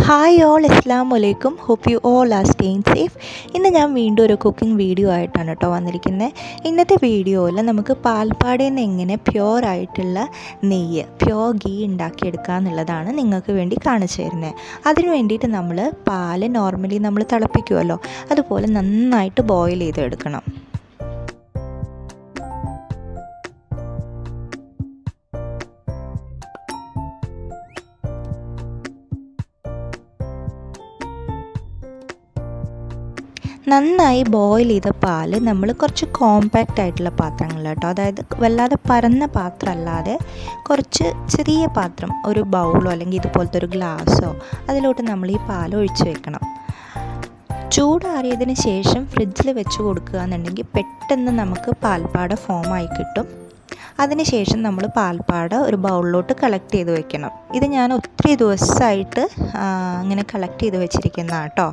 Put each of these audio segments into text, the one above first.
hi all അസ്ലാം വലൈക്കും hope you all are staying safe ഇന്ന് ഞാൻ വീണ്ടും ഒരു കുക്കിംഗ് വീഡിയോ ആയിട്ടാണ് കേട്ടോ വന്നിരിക്കുന്നത് ഇന്നത്തെ വീഡിയോയിൽ നമുക്ക് പാൽപ്പാടയിൽ നിന്ന് എങ്ങനെ പ്യുവർ ആയിട്ടുള്ള നെയ്യ് പ്യുവർ ഗീ ഉണ്ടാക്കിയെടുക്കുക എന്നുള്ളതാണ് നിങ്ങൾക്ക് വേണ്ടി കാണിച്ചു തരുന്നത് അതിന് വേണ്ടിയിട്ട് നമ്മൾ പാല് നോർമലി നമ്മൾ തിളപ്പിക്കുമല്ലോ അതുപോലെ നന്നായിട്ട് ബോയിൽ ചെയ്തെടുക്കണം നന്നായി ബോയിൽ ചെയ്ത പാല് നമ്മൾ കുറച്ച് കോമ്പാക്റ്റ് ആയിട്ടുള്ള പാത്രങ്ങൾ കേട്ടോ അതായത് വല്ലാതെ പരന്ന പാത്രം അല്ലാതെ കുറച്ച് ചെറിയ പാത്രം ഒരു ബൗളോ അല്ലെങ്കിൽ ഇതുപോലത്തെ ഒരു ഗ്ലാസ്സോ അതിലോട്ട് നമ്മൾ ഈ പാൽ ഒഴിച്ച് വെക്കണം ചൂടാറിയതിന് ശേഷം ഫ്രിഡ്ജിൽ വെച്ച് കൊടുക്കുക എന്നുണ്ടെങ്കിൽ പെട്ടെന്ന് നമുക്ക് പാൽപ്പാട ഫോമായി കിട്ടും അതിനുശേഷം നമ്മൾ പാൽപ്പാട ഒരു ബൗളിലോട്ട് കളക്ട് ചെയ്ത് വെക്കണം ഇത് ഞാൻ ഒത്തിരി ദിവസമായിട്ട് അങ്ങനെ കളക്ട് ചെയ്ത് വെച്ചിരിക്കുന്ന കേട്ടോ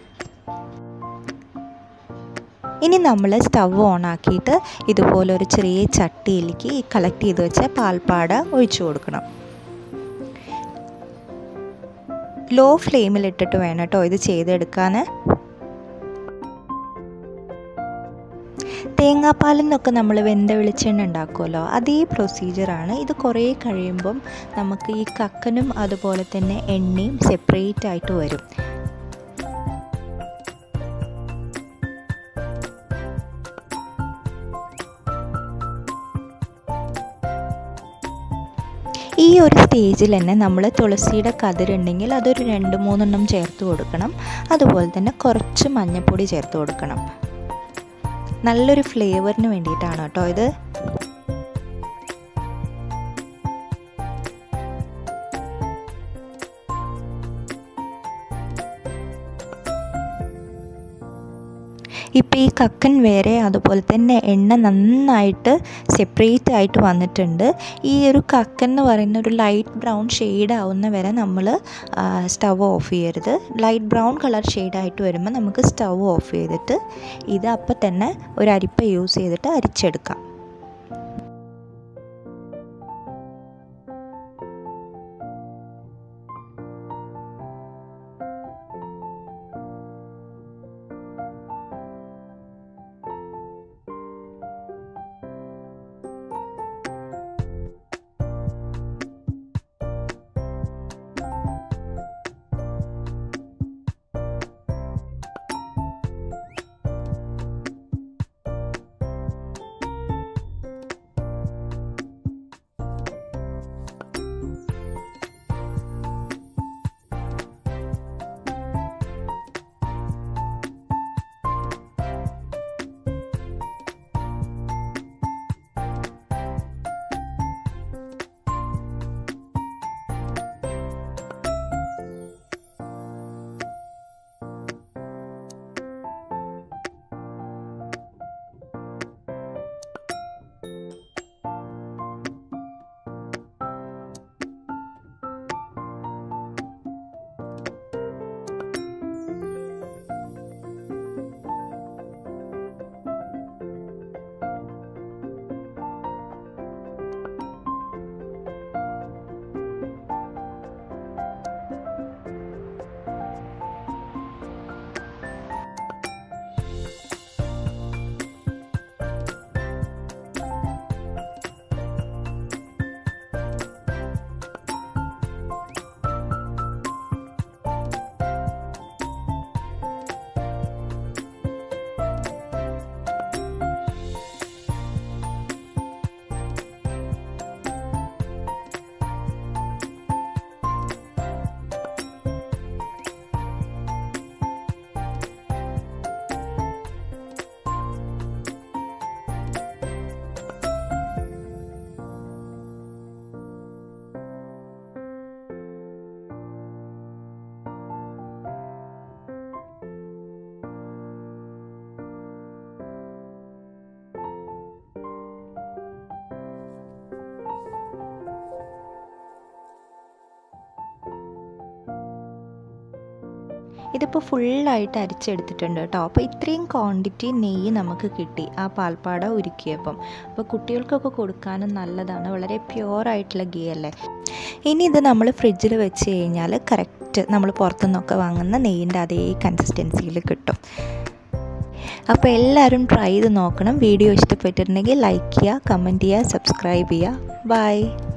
ഇനി നമ്മൾ സ്റ്റവ് ഓൺ ആക്കിയിട്ട് ഇതുപോലെ ഒരു ചെറിയ ചട്ടിയിലേക്ക് ഈ കളക്ട് ചെയ്ത് വെച്ച പാൽപ്പാട ഒഴിച്ചു കൊടുക്കണം ലോ ഫ്ലെയിമിൽ ഇട്ടിട്ട് വേണം കേട്ടോ ഇത് ചെയ്തെടുക്കാൻ തേങ്ങാപ്പാലിൽ നിന്നൊക്കെ നമ്മൾ വെന്ത വെളിച്ചെണ്ണ ഉണ്ടാക്കുമല്ലോ അതേ പ്രൊസീജിയറാണ് ഇത് കുറേ കഴിയുമ്പം നമുക്ക് ഈ കക്കനും അതുപോലെ തന്നെ എണ്ണയും സെപ്പറേറ്റ് ആയിട്ട് വരും ഈ ഒരു സ്റ്റേജിൽ തന്നെ നമ്മൾ തുളസിയുടെ കതിരുണ്ടെങ്കിൽ അതൊരു രണ്ട് മൂന്നെണ്ണം ചേർത്ത് കൊടുക്കണം അതുപോലെ തന്നെ കുറച്ച് മഞ്ഞൾപ്പൊടി ചേർത്ത് കൊടുക്കണം നല്ലൊരു ഫ്ലേവറിന് വേണ്ടിയിട്ടാണ് കേട്ടോ ഇത് ഇപ്പോൾ ഈ കക്കൻ വേറെ അതുപോലെ തന്നെ എണ്ണ നന്നായിട്ട് സെപ്പറേറ്റ് ആയിട്ട് വന്നിട്ടുണ്ട് ഈ ഒരു കക്കൻ എന്ന് പറയുന്ന ഒരു ലൈറ്റ് ബ്രൗൺ ഷെയ്ഡ് ആവുന്ന വരെ നമ്മൾ സ്റ്റവ് ഓഫ് ചെയ്യരുത് ലൈറ്റ് ബ്രൗൺ കളർ ഷെയ്ഡായിട്ട് വരുമ്പോൾ നമുക്ക് സ്റ്റവ് ഓഫ് ചെയ്തിട്ട് ഇത് അപ്പം തന്നെ ഒരു അരിപ്പ യൂസ് ചെയ്തിട്ട് അരിച്ചെടുക്കാം ഇതിപ്പോൾ ഫുള്ളായിട്ട് അരിച്ചെടുത്തിട്ടുണ്ട് കേട്ടോ അപ്പോൾ ഇത്രയും ക്വാണ്ടിറ്റി നെയ്യ് നമുക്ക് കിട്ടി ആ പാൽപ്പാട ഉരുക്കിയപ്പം അപ്പോൾ കുട്ടികൾക്കൊക്കെ കൊടുക്കാനും നല്ലതാണ് വളരെ പ്യുവർ ആയിട്ടുള്ള ഗീ അല്ലേ ഇനി ഇത് നമ്മൾ ഫ്രിഡ്ജിൽ വെച്ച് കഴിഞ്ഞാൽ കറക്റ്റ് കറക്റ്റ് നമ്മൾ പുറത്തുനിന്നൊക്കെ വാങ്ങുന്ന നെയ്യിൻ്റെ അതേ കൺസിസ്റ്റൻസിയിൽ കിട്ടും അപ്പോൾ എല്ലാവരും ട്രൈ ചെയ്ത് നോക്കണം വീഡിയോ ഇഷ്ടപ്പെട്ടിട്ടുണ്ടെങ്കിൽ ലൈക്ക് ചെയ്യുക കമൻറ്റ് ചെയ്യുക സബ്സ്ക്രൈബ് ചെയ്യുക ബൈ